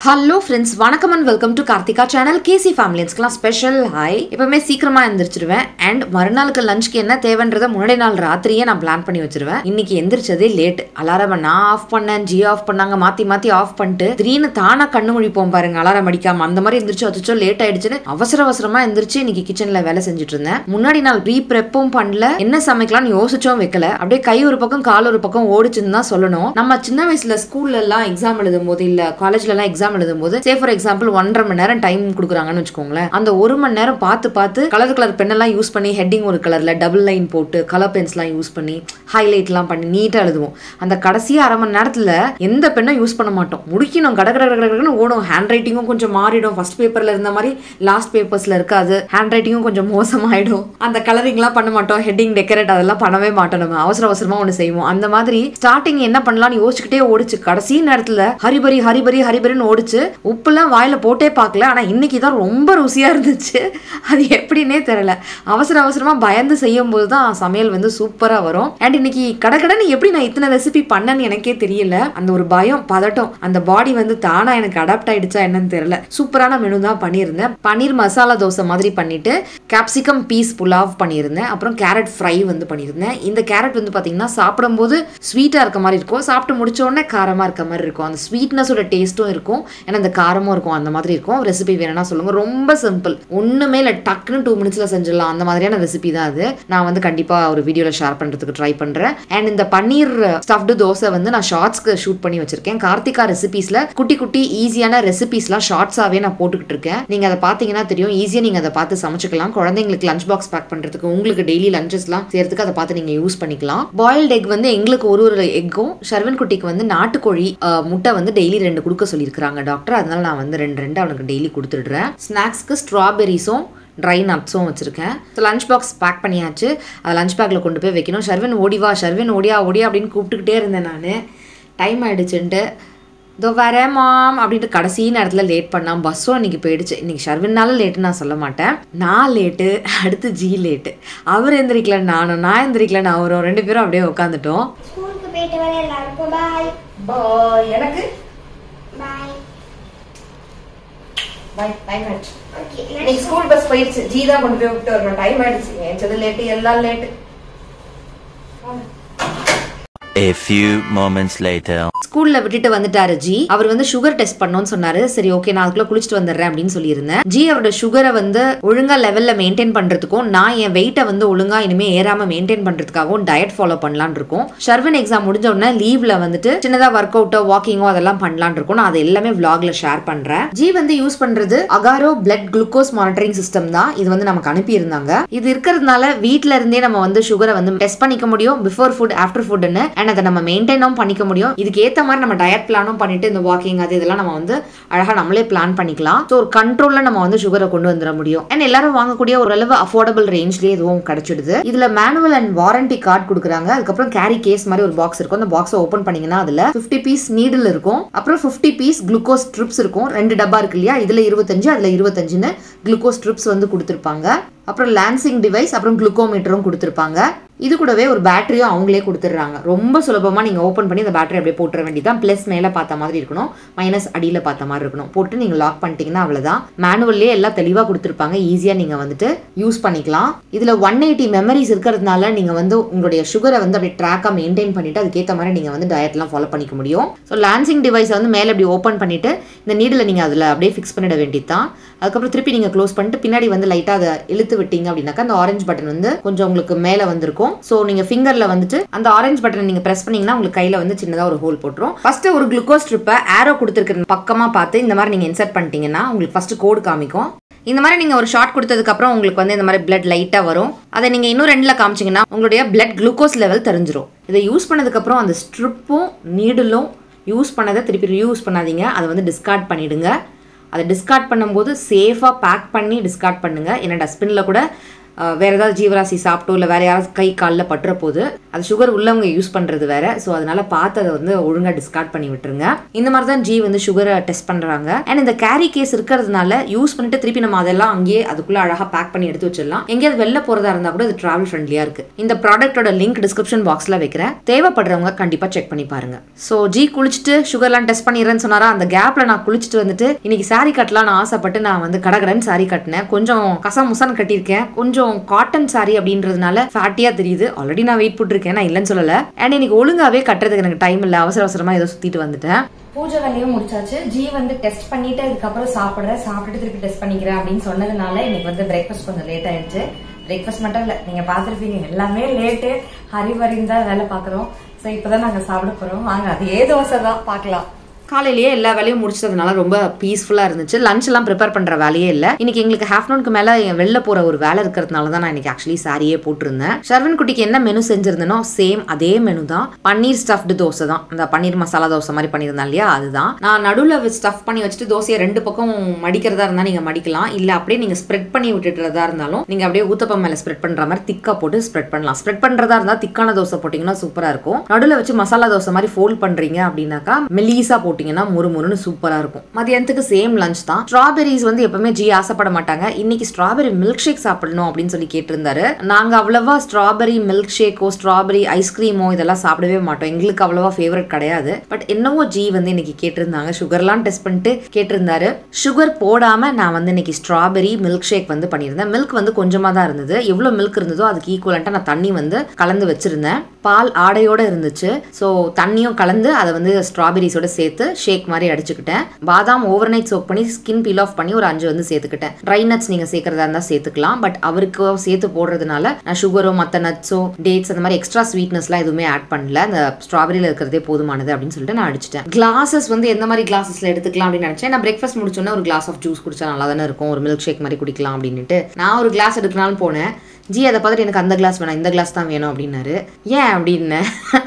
Hello friends வணக்கம் and welcome to Karthika channel KC ஃபேமிலிஸ்க்குலாம் special hi எப்பவுமே சீக்கிரமா எந்திரிச்சிருவேன் அண்ட் மறுநாளுக்கு லஞ்சுக்கு என்ன தேவைன்றத முன்னாடி நாள் ராத்திரியே நான் பிளான் பண்ணி வச்சிருவேன் இன்னைக்கு எந்திரிச்சதே லேட் அலாரம் நான் ஆஃப் பண்ணேன் ஜி ஆஃப் பண்ணாங்க மாத்தி மாத்தி ஆஃப் பண்ணிட்டு திடீர்னு தானா கண்ணு முழிப்போம் பாருங்க அலாரம் அடிக்காம அந்த மாதிரி எந்திரிச்சு அச்சோ லேட் ஆயிடுச்சுன்னு அவசர அவசரமா எந்திரிச்சு இன்னைக்கு கிச்சன்ல வேலை செஞ்சுட்டு இருந்தேன் முன்னாடி நாள் ப்ரீ ப்ரெப்பும் பண்ணல என்ன சமைக்கலாம்னு யோசிச்சோம் வைக்கல அப்படியே கை ஒரு பக்கம் கால் ஒரு பக்கம் ஓடிச்சுன்னு தான் சொல்லணும் நம்ம சின்ன வயசுல ஸ்கூல்ல எல்லாம் எக்ஸாம் எழுதும் போது இல்ல காலேஜ்ல எல்லாம் எக்ஸாம் எழுதும் போது சே ஃபார் எக்ஸாம்பிள் ஒன்றரை மணி நேரம் டைம் கொடுக்குறாங்கன்னு வச்சுக்கோங்களேன் அந்த ஒரு மணி நேரம் பார்த்து பார்த்து கலர் கலர் பெண்ணெல்லாம் யூஸ் பண்ணி ஹெட்டிங் ஒரு கலர்ல டபுள் லைன் போட்டு கலர் பென்ஸ்லாம் யூஸ் பண்ணி ஹைலைட்லாம் பண்ணி நீட்டாக எழுதுவோம் அந்த கடைசி அரை மணி நேரத்துல எந்த பெண்ணும் யூஸ் பண்ண மாட்டோம் முடிக்கணும் கட கட கட கடன்னு ஓடும் ஹேண்ட் ரைட்டிங்கும் கொஞ்சம் மாறிடும் ஃபர்ஸ்ட் பேப்பர்ல இருந்த மாதிரி லாஸ்ட் பேப்பர்ஸ்ல இருக்காது ஹேண்ட் ரைட்டிங்கும் கொஞ்சம் மோசமாயிடும் அந்த கலரிங்லாம் பண்ண மாட்டோம் ஹெட்டிங் டெக்கரேட் அதெல்லாம் பண்ணவே மாட்டோம் நம்ம அவசர அவசரமா ஒன்று செய்வோம் அந்த மாதிரி ஸ்டார்டிங் என்ன பண்ணலாம்னு யோசிச்சுக்கிட்டே ஓடிச்சு கடைசி நேரத்துல ஹரிபரி ஹரிபரி ஹரிபரின்னு ஓடிச்சு உப்புலாம் வாயில போட்டே பார்க்கல ஆனா இன்னைக்கு தான் ரொம்ப ருசியா இருந்துச்சு அது எப்படின்னே தெரியல அவசர அவசரமா பயந்து செய்யும் போது தான் சமையல் வந்து சூப்பரா வரும் அண்ட் இன்னைக்கு கடகடன்னு எப்படி நான் இத்தனை ரெசிபி பண்ணேன்னு எனக்கே தெரியல அந்த ஒரு பயம் பதட்டம் அந்த பாடி வந்து தானா எனக்கு அடாப்ட் ஆயிடுச்சா என்னன்னு தெரியல சூப்பரான மெனு தான் பண்ணியிருந்தேன் பன்னீர் மசாலா தோசை மாதிரி பண்ணிட்டு கேப்சிகம் பீஸ் புலாவ் பண்ணியிருந்தேன் அப்புறம் கேரட் ஃப்ரை வந்து பண்ணியிருந்தேன் இந்த கேரட் வந்து பார்த்தீங்கன்னா சாப்பிடும்போது ஸ்வீட்டாக இருக்க மாதிரி இருக்கும் சாப்பிட்டு முடிச்ச உடனே காரமாக இருக்க மாதிரி இருக்கும் அந்த ஸ்வீட்னஸோட டேஸ்ட்டும் இருக்கும் ஏன்னா அந்த காரமும் இருக்கும் அந்த மாதிரி இருக்கும் ரெசிபி வேணும்னா சொல்லுங்க ரொம்ப சிம்பிள் ஒன்றுமே இல்லை டக்குன்னு டூ மினிட்ஸில் செஞ்சிடலாம் அந்த மாதிரியான ரெசிபி தான் அது நான் வந்து கண்டிப்பாக ஒரு வீடியோவில் ஷேர் பண்ணுறதுக்கு ட்ரை பண்ணுறேன் அண்ட் இந்த பன்னீர் ஸ்டஃப்டு தோசை வந்து நான் ஷார்ட்ஸ்க்கு ஷூட் பண்ணி வச்சிருக்கேன் கார்த்திகா ரெசிபீஸில் குட்டி குட்டி ஈஸியான ரெசிபீஸ்லாம் ஷார்ட்ஸாகவே நான் போட்டுக்கிட்டு இருக்கேன் நீங்கள் அதை பார்த்தீங்கன்னா தெரியும் ஈஸியாக நீங்கள் அதை பார்த்து சமைச்சிக்கலாம் குழந்தைங்களுக்கு லஞ்ச் பாக்ஸ் பேக் பண்ணுறதுக்கு உங்களுக்கு டெய்லி லஞ்சஸ்லாம் செய்யறதுக்கு அதை பார்த்து நீங்கள் யூஸ் பண்ணிக்கலாம் பாயில்டு எக் வந்து எங்களுக்கு ஒரு ஒரு எக்கும் ஷர்வன் குட்டிக்கு வந்து நாட்டுக்கோழி அஹ், முட்டை வந்து டெய்லி ரெண்டு கொடுக்க சொல்லியிருக்கிறாங்க டாக்டர் அதனால நான் வந்து ரெண்டு ரெண்டு அவனுக்கு டெய்லி கொடுத்துடுறேன் ஸ்நாக்ஸ்க்கு ஸ்ட்ராபெரிஸும் ட்ரை நட்ஸும் வச்சுருக்கேன் ஸோ லஞ்ச் பாக்ஸ் பேக் பண்ணியாச்சு அதை லஞ்ச் பேக்கில் கொண்டு போய் வைக்கணும் ஷர்வின் ஓடிவா ஷர்வின் ஓடியா ஓடியா அப்படின்னு கூப்பிட்டுக்கிட்டே இருந்தேன் நான் டைம் ஆயிடுச்சுன்ட்டு இதோ வரேன் மாம் அப்படின்ட்டு கடைசி நேரத்தில் லேட் பண்ணால் பஸ்ஸும் இன்னைக்கு போயிடுச்சு இன்னைக்கு ஷர்வின்னால லேட்டு நான் சொல்ல மாட்டேன் நான் லேட்டு அடுத்து ஜி லேட்டு அவர் எந்திரிக்கல நானும் நான் எந்திரிக்கல நான் அவரும் ரெண்டு பேரும் அப்படியே உட்காந்துட்டோம் ஸ்கூலுக்கு போயிட்டு வர எல்லாருக்கும் பாய் பாய் எனக்கு பாய் பாய் டைம் ஆயிடுச்சு ஓகே இன்னைக்கு ஸ்கூல் பஸ் போயிடுச்சு ஜி தான் கொண்டு போய் விட்டு வரணும் டைம் ஆயிடுச்சு ஏஞ்சது லேட்டு எல்லாம் late A few moments later. ஸ்கூல்ல விட்டுட்டு வந்துட்டாரு ஜி அவர் வந்து சுகர் டெஸ்ட் பண்ணோம்னு சொன்னாரு சரி ஓகே நான் அதுக்குள்ள குளிச்சுட்டு வந்துடுறேன் அப்படின்னு சொல்லியிருந்தேன் ஜி அவரோட சுகரை வந்து ஒழுங்கா லெவல்ல மெயின்டைன் பண்றதுக்கும் நான் என் வெயிட்டை வந்து ஒழுங்கா இனிமே ஏறாம மெயின்டைன் பண்றதுக்காகவும் டயட் ஃபாலோ பண்ணலாம்னு இருக்கோம் ஷர்வன் எக்ஸாம் முடிஞ்ச உடனே லீவ்ல வந்துட்டு சின்னதா ஒர்க் அவுட்டோ வாக்கிங்கோ அதெல்லாம் பண்ணலாம்னு இருக்கும் நான் அது எல்லாமே vlogல ஷேர் பண்றேன் ஜி வந்து யூஸ் பண்றது அகாரோ பிளட் குளுக்கோஸ் மானிட்டரிங் சிஸ்டம் தான் இது வந்து நமக்கு அனுப்பி இருந்தாங்க இது இருக்கிறதுனால வீட்ல இருந்தே நம்ம வந்து சுகரை வந்து டெஸ்ட் பண்ணிக்க முடியும் பிஃபோர் ஃபுட் ஆஃப்டர் ஃபுட்னு அண்ட் அதை நம்ம மெயின்டைனும் பண்ணிக்க முடியும் இதுக்கு ஏத்த மாதிரி நம்ம டயட் பிளானும் பண்ணிட்டு இந்த வாக்கிங் அது இதெல்லாம் நம்ம வந்து அழகா நம்மளே பிளான் பண்ணிக்கலாம் ஸோ ஒரு கண்ட்ரோல்ல நம்ம வந்து சுகரை கொண்டு வந்துட முடியும் அண்ட் எல்லாரும் வாங்கக்கூடிய ஓரளவு அஃபோர்டபுள் ரேஞ்ச்லயே இதுவும் கிடைச்சிடுது இதுல மேனுவல் அண்ட் வாரண்டி கார்டு கொடுக்குறாங்க அதுக்கப்புறம் கேரி கேஸ் மாதிரி ஒரு பாக்ஸ் இருக்கும் அந்த பாக்ஸை ஓப்பன் பண்ணீங்கன்னா அதுல 50 பீஸ் நீடில் இருக்கும் அப்புறம் 50 பீஸ் குளுக்கோஸ் ட்ரிப்ஸ் இருக்கும் ரெண்டு டப்பா இருக்கு இல்லையா இதுல இருபத்தஞ்சு அதுல இருபத்தஞ்சுன்னு குளுக்கோஸ் ட்ரிப்ஸ் வந்து கொடுத்துருப்பாங்க அப்புறம் லான்சிங் டிவைஸ் அப்புறம் குளுக்கோமீட்டரும் கொடுத்துருப்பாங்க இது கூடவே ஒரு பேட்டரியும் அவங்களே கொடுத்துட்றாங்க ரொம்ப சுலபமாக நீங்கள் ஓப்பன் பண்ணி அந்த பேட்டரி அப்படியே போட்டுற வேண்டியதான் ப்ளஸ் மேலே பார்த்த மாதிரி இருக்கணும் மைனஸ் அடியில் பார்த்த மாதிரி இருக்கணும் போட்டு நீங்கள் லாக் பண்ணிட்டீங்கன்னா அவ்வளோதான் மேனுவல்லே எல்லாம் தெளிவாக கொடுத்துருப்பாங்க ஈஸியாக நீங்கள் வந்துட்டு யூஸ் பண்ணிக்கலாம் இதில் ஒன் எயிட்டி மெமரிஸ் இருக்கிறதுனால நீங்கள் வந்து உங்களுடைய சுகரை வந்து அப்படியே ட்ராக்காக மெயின்டைன் பண்ணிட்டு அதுக்கேற்ற மாதிரி நீங்கள் வந்து டயட்லாம் ஃபாலோ பண்ணிக்க முடியும் ஸோ லான்சிங் டிவைஸை வந்து மேலே அப்படி ஓப்பன் பண்ணிட்டு இந்த நீடில் நீங்கள் அதில் அப்படியே ஃபிக்ஸ் பண்ணிட வேண்டியது தான் அதுக்கப்புறம் திருப்பி நீங்கள் க்ளோஸ் பண்ணிட்டு பின்னாடி வந்து லைட்டாக அதை இழுத்து விட்டீங்க அப்படின்னாக்கா அந்த ஆரஞ்சு பட்டன் வந்து கொஞ்சம் உங்களுக்கு மேலே வந்திருக்கும் ஸோ நீங்கள் ஃபிங்கரில் வந்துட்டு அந்த ஆரஞ்சு பட்டன் நீங்கள் ப்ரெஸ் பண்ணீங்கன்னா உங்களுக்கு கையில் வந்து சின்னதாக ஒரு ஹோல் போட்டுரும் ஃபர்ஸ்ட் ஒரு குளுக்கோஸ் ட்ரிப்பை ஆரோ கொடுத்துருக்கிற பக்கமாக பார்த்து இந்த மாதிரி நீங்கள் இன்சர்ட் பண்ணிட்டீங்கன்னா உங்களுக்கு ஃபர்ஸ்ட் கோடு காமிக்கும் இந்த மாதிரி நீங்கள் ஒரு ஷார்ட் கொடுத்ததுக்கப்புறம் உங்களுக்கு வந்து இந்த மாதிரி பிளட் லைட்டாக வரும் அதை நீங்கள் இன்னும் ரெண்டில் காமிச்சிங்கன்னா உங்களுடைய பிளட் குளுக்கோஸ் லெவல் தெரிஞ்சிரும் இதை யூஸ் பண்ணதுக்கப்புறம் அந்த ஸ்ட்ரிப்பும் நீடிலும் யூஸ் பண்ணதை திருப்பி ரியூஸ் பண்ணாதீங்க அதை வந்து டிஸ்கார்ட் பண்ணிடுங்க அதை டிஸ்கார்ட் பண்ணும்போது சேஃபாக பேக் பண்ணி டிஸ்கார்ட் பண்ணுங்க ஏன்னா டஸ்ட்பினில் கூட அஹ், வேற ஏதாவது ஜீவராசி சாப்பிட்டோ இல்லை வேற யாராவது கை காலில் பட்டுற போது அது சுகர் உள்ளவங்க யூஸ் பண்ணுறது வேற ஸோ அதனால பார்த்து அதை வந்து ஒழுங்காக டிஸ்கார்ட் பண்ணி விட்டுருங்க இந்த மாதிரி தான் ஜி வந்து சுகரை டெஸ்ட் பண்ணுறாங்க அண்ட் இந்த கேரி கேஸ் இருக்கிறதுனால யூஸ் பண்ணிட்டு திருப்பி நம்ம அதெல்லாம் அங்கேயே அதுக்குள்ளே அழகாக பேக் பண்ணி எடுத்து வச்சிடலாம் எங்கேயாவது வெளில போகிறதா இருந்தால் கூட அது ட்ராவல் ஃப்ரெண்ட்லியாக இருக்கு இந்த ப்ராடக்ட்டோட லிங்க் டிஸ்கிரிப்ஷன் பாக்ஸில் வைக்கிறேன் தேவைப்படுறவங்க கண்டிப்பாக செக் பண்ணி பாருங்க ஸோ ஜி குளிச்சுட்டு சுகர்லாம் டெஸ்ட் பண்ணிடுறேன்னு சொன்னாரா அந்த கேப்பில் நான் குளிச்சுட்டு வந்துட்டு இன்னைக்கு saree கட்டலாம் நான் ஆசைப்பட்டு நான் வந்து கடகடன்னு saree கட்டினேன் கொஞ்சம் கசமுசன்னு கட்டியிருக்கேன் கொஞ்சம் காட்டன் saree அப்படின்றதுனால ஃபேட்டியாக தெரியுது ஆல்ரெடி நான் வெயிட் போட்டிருக்கேன் நான் இல்லைன்னு சொல்லலை அண்ட் இன்னைக்கு ஒழுங்காவே கட்டுறதுக்கு எனக்கு டைம் இல்லை அவசர அவசரமாக ஏதோ சுற்றிட்டு வந்துட்டேன் பூஜை வேலையும் முடிச்சாச்சு ஜி வந்து டெஸ்ட் பண்ணிட்டு அதுக்கப்புறம் சாப்பிடுறேன் சாப்பிட்டுட்டு திருப்பி டெஸ்ட் பண்ணிக்கிறேன் அப்படின்னு சொன்னதுனால இன்னைக்கு வந்து பிரேக்ஃபாஸ்ட் கொஞ்சம் லேட் ஆயிடுச்சு பிரேக்ஃபாஸ்ட் மட்டும் இல்ல நீங்க பாத்திருப்பீங்க எல்லாமே லேட்டு ஹரிவரின்னு தான் வேலை பாக்குறோம் சோ இப்பதான் நாங்க சாப்பிட போறோம் வாங்க அதே தோசை தான் பார்க்கலாம் காலையிலேயே எல்லா வேலையும் முடிச்சதுனால ரொம்ப பீஸ்ஃபுல்லாக இருந்துச்சு லஞ்ச் எல்லாம் ப்ரிப்பேர் பண்ணுற வேலையே இல்லை இன்னைக்கு எங்களுக்கு ஹாஃப் நோனுக்கு மேலே வெளில போகிற ஒரு வேலை இருக்கிறதுனால தான் நான் இன்னைக்கு ஆக்சுவலி சாரியே போட்டிருந்தேன் ஷர்வன் குட்டிக்கு என்ன மெனு செஞ்சிருந்தனோ சேம் அதே மெனு தான் பன்னீர் ஸ்டஃப்டு தோசை தான் அந்த பன்னீர் மசாலா தோசை மாதிரி பண்ணியிருந்தேன் இல்லையா அதுதான் நான் நடுவில் ஸ்டஃப் பண்ணி வச்சுட்டு தோசையை ரெண்டு பக்கம் மடிக்கிறதா இருந்தால் நீங்கள் மடிக்கலாம் இல்லை அப்படியே நீங்கள் ஸ்ப்ரெட் பண்ணி விட்டுட்டுறதா இருந்தாலும் நீங்கள் அப்படியே ஊத்தப்பம் மேலே ஸ்ப்ரெட் பண்ணுற மாதிரி திக்காக போட்டு ஸ்ப்ரெட் பண்ணலாம் ஸ்ப்ரெட் பண்ணுறதா இருந்தால் திக்கான தோசை போட்டிங்கன்னா சூப்பராக இருக்கும் நடுவில் வச்சு மசாலா தோசை மாதிரி ஃபோல்ட் பண்ணுறீங்க அப்படின்னாக்கா மெலீஸா போட்டிங்கன்னா முறு முறுன்னு சூப்பராக இருக்கும் மதியானத்துக்கு சேம் லஞ்ச் தான் ஸ்ட்ராபெரிஸ் வந்து எப்பவுமே ஜி ஆசைப்பட மாட்டாங்க இன்னைக்கு ஸ்ட்ராபெரி மில்க் ஷேக் சாப்பிடணும் அப்படின்னு சொல்லி கேட்டிருந்தாரு நாங்கள் அவ்வளவா ஸ்ட்ராபெரி மில்க் ஷேக்கோ ஸ்ட்ராபெரி ஐஸ்கிரீமோ இதெல்லாம் சாப்பிடவே மாட்டோம் எங்களுக்கு அவ்வளவா ஃபேவரட் கிடையாது பட் என்னவோ ஜி வந்து இன்னைக்கு கேட்டிருந்தாங்க சுகர்லாம் டெஸ்ட் பண்ணிட்டு கேட்டிருந்தாரு சுகர் போடாம நான் வந்து இன்னைக்கு ஸ்ட்ராபெரி மில்க் ஷேக் வந்து பண்ணியிருந்தேன் மில்க் வந்து கொஞ்சமாக தான் இருந்தது எவ்வளோ மில்க் இருந்ததோ அதுக்கு ஈக்குவலண்ட்டாக நான் தண்ணி வந்து கலந்து வச்சிருந்தேன் பால் ஆடையோட இருந்துச்சு ஸோ தண்ணியும் கலந்து அதை வந்து ஸ்ட்ராபெரிஸோட சேர்த்து ஷேக் மாதிரி அடிச்சுக்கிட்டேன் பாதாம் ஓவர் நைட் சோக் பண்ணி ஸ்கின் பீல் ஆஃப் பண்ணி ஒரு அஞ்சு வந்து சேர்த்துக்கிட்டேன் ட்ரை நட்ஸ் நீங்கள் சேர்க்கறதா இருந்தால் சேர்த்துக்கலாம் பட் அவருக்கு சேர்த்து போடுறதுனால நான் சுகரோ மற்ற நட்ஸோ டேட்ஸ் அந்த மாதிரி எக்ஸ்ட்ரா ஸ்வீட்னஸ்லாம் எதுவுமே ஆட் பண்ணல அந்த ஸ்ட்ராபெரியில் இருக்கிறதே போதுமானது அப்படின்னு சொல்லிட்டு நான் அடிச்சிட்டேன் கிளாஸஸ் வந்து எந்த மாதிரி கிளாஸஸ்ல எடுத்துக்கலாம் அப்படின்னு நினைச்சேன் நான் பிரேக்ஃபாஸ்ட் முடிச்சோன்னே ஒரு கிளாஸ் ஆஃப் ஜூஸ் குடிச்சா நல்லா தானே இருக்கும் ஒரு மில்க் ஷேக் மாதிரி குடிக்கலாம் அப்படின்ட்டு நான் ஒரு கிளாஸ் எடுக்கலாம்னு போனேன் ஜி அதை பார்த்துட்டு எனக்கு அந்த கிளாஸ் வேணாம் இந்த கிளாஸ் தான் வேணும் அப்படின்னாரு ஏன் அப்படின்னேன்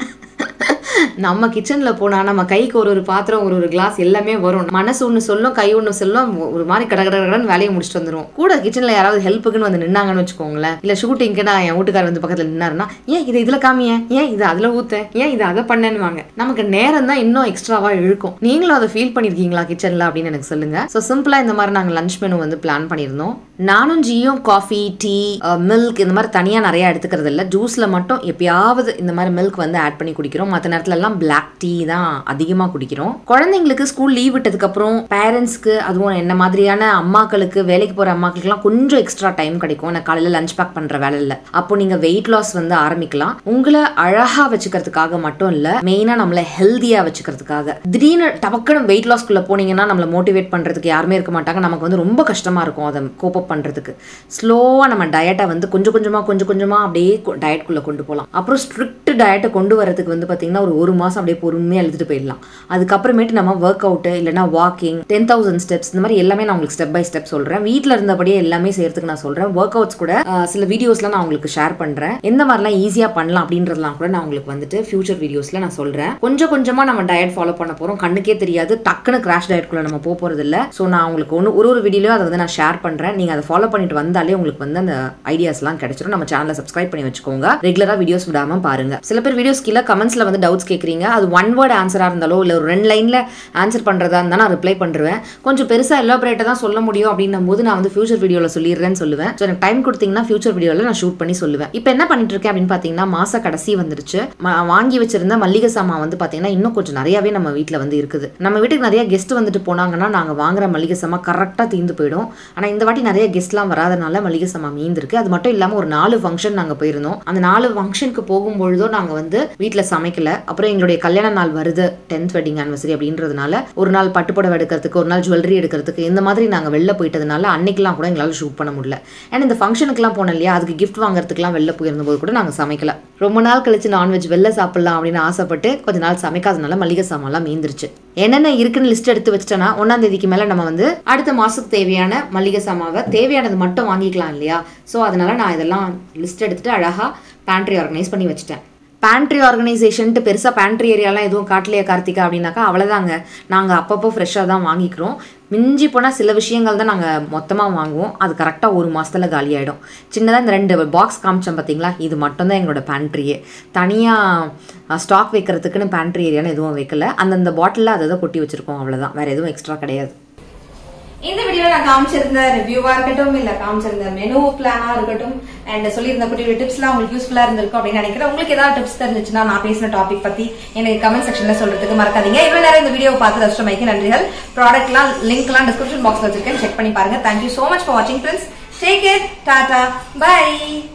நம்ம கிச்சனில் போனால் நம்ம கைக்கு ஒரு ஒரு பாத்திரம் ஒரு ஒரு கிளாஸ் எல்லாமே வரும் மனசு ஒன்று சொல்லும் கை ஒன்று சொல்லும் ஒரு மாதிரி கட கட கடன்னு வேலையை முடிச்சுட்டு வந்துடும் கூட கிச்சனில் யாராவது ஹெல்ப்புக்குன்னு வந்து நின்னாங்கன்னு வச்சுக்கோங்களேன் இல்லை ஷூட்டிங்க்கு நான் என் வீட்டுக்காரர் வந்து பக்கத்தில் நின்னாருன்னா ஏன் இதை இதில் காமிய ஏன் இதை அதில் ஊத்த ஏன் இதை அதை பண்ணேன்னு நமக்கு நேரம் தான் இன்னும் எக்ஸ்ட்ராவாக இழுக்கும் நீங்களும் அதை ஃபீல் பண்ணியிருக்கீங்களா கிச்சனில் அப்படின்னு எனக்கு சொல்லுங்க ஸோ சிம்பிளாக இந்த மாதிரி நாங்கள் லஞ்ச் மெனு வந்து பிளான் பண்ணியிருந்தோம் நானும் ஜியும் காஃபி டீ மில்க் இந்த மாதிரி தனியாக நிறைய எடுத்துக்கிறது இல்லை ஜூஸில் மட்டும் எப்பயாவது இந்த மாதிரி மில்க் வந்து ஆட் பண்ணி குடிக்கிறோம் மற்ற நேரத்துல எல்லாம் பிளாக் டீ தான் அதிகமாக குடிக்கிறோம் குழந்தைங்களுக்கு ஸ்கூல் லீவ் விட்டதுக்கப்புறம் பேரண்ட்ஸ்க்கு அதுவும் என்ன மாதிரியான அம்மாக்களுக்கு வேலைக்கு போகிற அம்மாக்களுக்குலாம் கொஞ்சம் எக்ஸ்ட்ரா டைம் கிடைக்கும் நான் காலையில் லஞ்ச் பேக் பண்ணுற வேலை இல்லை அப்போ நீங்கள் வெயிட் லாஸ் வந்து ஆரம்பிக்கலாம் உங்களை அழகாக வச்சுக்கிறதுக்காக மட்டும் இல்லை மெயினாக நம்மளை ஹெல்த்தியாக வச்சுக்கிறதுக்காக திடீர்னு டபக்குன்னு வெயிட் லாஸ்க்குள்ளே போனீங்கன்னா நம்மளை மோட்டிவேட் பண்ணுறதுக்கு யாருமே இருக்க மாட்டாங்க நமக்கு வந்து ரொம்ப கஷ்டமாக இருக்கும் அதை கோப் அப் பண்ணுறதுக்கு ஸ்லோவாக நம்ம டயட்டை வந்து கொஞ்சம் கொஞ்சமாக கொஞ்சம் கொஞ்சமாக அப்படியே டயட்குள்ளே கொண்டு போகலாம் அப்புறம் ஸ்ட்ரிக்ட் டயட்டை கொண்டு வரதுக்கு வந்து பார்த்தீங்கன்னா ஒரு ஒரு மாதம் அப்படியே பொறுமையாக எழுதிட்டு போயிடலாம் அதுக்கப்புறமேட்டு நம்ம ஒர்க் அவுட்டு இல்லைனா வாக்கிங் டென் தௌசண்ட் ஸ்டெப்ஸ் இந்த மாதிரி எல்லாமே நான் உங்களுக்கு ஸ்டெப் பை ஸ்டெப் சொல்கிறேன் வீட்டில் இருந்தபடியே எல்லாமே செய்யறதுக்கு நான் சொல்கிறேன் ஒர்க் அவுட்ஸ் கூட ஆஹ், சில வீடியோஸ்லாம் நான் உங்களுக்கு ஷேர் பண்ணுறேன் எந்த மாதிரிலாம் ஈஸியாக பண்ணலாம் அப்படின்றதுலாம் கூட நான் உங்களுக்கு வந்துட்டு ஃபியூச்சர் வீடியோஸில் நான் சொல்கிறேன் கொஞ்சம் கொஞ்சமாக நம்ம டயட் ஃபாலோ பண்ண போகிறோம் கண்ணுக்கே தெரியாது டக்குன்னு கிராஷ் டயட்குள்ளே நம்ம போக போகிறது இல்லை ஸோ நான் உங்களுக்கு ஒன்று ஒரு ஒரு வீடியோலையும் அதை வந்து நான் ஷேர் பண்ணுறேன் நீங்கள் அதை ஃபாலோ பண்ணிட்டு வந்தாலே உங்களுக்கு வந்து அந்த ஐடியாஸ்லாம் கிடைச்சிரும் நம்ம சேனலை சப்ஸ்கிரைப் பண்ணி வச்சுக்கோங்க ரெகுலராக வீடியோஸ் விடாமல் பாருங்க சில பேர் வீடியோஸ் கீழே கமெண்ட்ஸில் வந்து டவுட்ஸ் கேட்குறீங்க அது ஒன் வேர்ட் ஆன்சராக இருந்தாலோ இல்லை ஒரு ரெண்டு லைனில் ஆன்சர் பண்ணுறதா இருந்தால் நான் ரிப்ளை பண்ணுறேன் கொஞ்சம் பெருசாக எல்லோபரேட்டாக தான் சொல்ல முடியும் அப்படின்னும் போது நான் வந்து ஃபியூச்சர் வீடியோவில் சொல்லிடுறேன்னு சொல்லுவேன் ஸோ எனக்கு டைம் கொடுத்தீங்கன்னா ஃபியூச்சர் வீடியோவில் நான் ஷூட் பண்ணி சொல்லுவேன் இப்போ என்ன பண்ணிட்டு இருக்கேன் அப்படின்னு பார்த்தீங்கன்னா மாச கடைசி வந்துருச்சு ம- வாங்கி வச்சிருந்த மல்லிகை சாமான் வந்து பார்த்தீங்கன்னா இன்னும் கொஞ்சம் நிறையாவே நம்ம வீட்டில் வந்து இருக்குது நம்ம வீட்டுக்கு நிறைய கெஸ்ட் வந்துட்டு போனாங்கன்னா நாங்கள் வாங்குற மல்லிகை சாமான் கரெக்டாக தீர்ந்து போயிடும் ஆனால் இந்த வாட்டி நிறைய கெஸ்ட்லாம் வராதனால மல்லிகை சாமான் மீந்திருக்கு அது மட்டும் இல்லாமல் ஒரு நாலு ஃபங்க்ஷன் நாங்கள் போயிருந்தோம் அந்த நாலு ஃபங்க்ஷனுக்கு போகும்பொழுதோ நாங்கள் வந்து வீட்டில் சமைக்கல அப்புறம் எங்களுடைய கல்யாண நாள் வருது டென்த் வெட்டிங் ஆனிவர்சரி அப்படின்றதுனால ஒரு நாள் பட்டுப்புடவை எடுக்கிறதுக்கு ஒரு நாள் ஜுவல்லரி எடுக்கிறதுக்கு இந்த மாதிரி நாங்கள் வெளில போயிட்டதுனால அன்னைக்கெல்லாம் கூட எங்களால் ஷூட் பண்ண முடியல ஏன்னா இந்த ஃபங்க்ஷனுக்குலாம் போனோம் இல்லையா அதுக்கு கிஃப்ட் வாங்குறதுக்குலாம் வெளில போயிருந்தபோது கூட நாங்கள் சமைக்கல ரொம்ப நாள் கழிச்சு நான்வெஜ் வெளில சாப்பிடலாம் அப்படின்னு ஆசைப்பட்டு கொஞ்ச நாள் சமைக்காதனால மளிகை சாமான்லாம் மீந்துருச்சு என்னென்ன இருக்குன்னு லிஸ்ட் எடுத்து வச்சிட்டோன்னா ஒன்றாம் தேதிக்கு மேலே நம்ம வந்து அடுத்த மாதத்துக்கு தேவையான மளிகை சாமாவை தேவையானது மட்டும் வாங்கிக்கலாம் இல்லையா ஸோ அதனால நான் இதெல்லாம் லிஸ்ட் எடுத்துட்டு அழகாக பேண்ட்ரி ஆர்கனைஸ் பண்ணி வச்சுட்டேன் பேண்ட்ரி ஆர்கனைசேஷன்ட்டு பெருசாக பேண்ட்ரி ஏரியாலாம் எதுவும் காட்டலையா கார்த்திகா அப்படின்னாக்கா அவ்வளோதாங்க நாங்கள் அப்பப்போ ஃப்ரெஷ்ஷாக தான் வாங்கிக்கிறோம் மிஞ்சி போனால் சில விஷயங்கள் தான் நாங்கள் மொத்தமாக வாங்குவோம் அது கரெக்டாக ஒரு மாதத்தில் காலியாயிடும் சின்னதாக இந்த ரெண்டு பாக்ஸ் காமிச்சோம் பார்த்தீங்களா இது மட்டும்தான் எங்களோட பேண்ட்ரியே தனியாக ஸ்டாக் வைக்கிறதுக்குன்னு பேண்ட்ரி ஏரியான்னு எதுவும் வைக்கல அந்தந்த பாட்டிலில் அதை தான் கொட்டி வச்சுருக்கோம் அவ்வளோதான் வேறு எதுவும் எக்ஸ்ட்ரா கிடையாது இந்த வீடியோல நான் காமிச்சிருந்த ரிவ்யூவா இருக்கட்டும் இல்ல காமிச்சிருந்த மெனு பிளானா இருக்கட்டும் அண்ட் சொல்லியிருந்த குட்டி டிப்ஸ் எல்லாம் உங்களுக்கு யூஸ்ஃபுல்லா இருந்திருக்கும் அப்படின்னு நினைக்கிறேன் உங்களுக்கு ஏதாவது டிப்ஸ் தெரிஞ்சுச்சுன்னா நான் பேசின டாபிக் பத்தி எனக்கு கமெண்ட் செக்ஷன்ல சொல்றதுக்கு மறக்காதீங்க இவ்வளவு நேரம் இந்த வீடியோ பார்த்து ரஷ்டமைக்கு நன்றிகள் ப்ராடக்ட்லாம் லிங்க் எல்லாம் டிஸ்கிரிப்ஷன் பாக்ஸ்ல வச்சிருக்கேன் செக் பண்ணி பாருங்க தேங்க்யூ சோ மச் ஃபார் வாட்சிங் friends take care tata by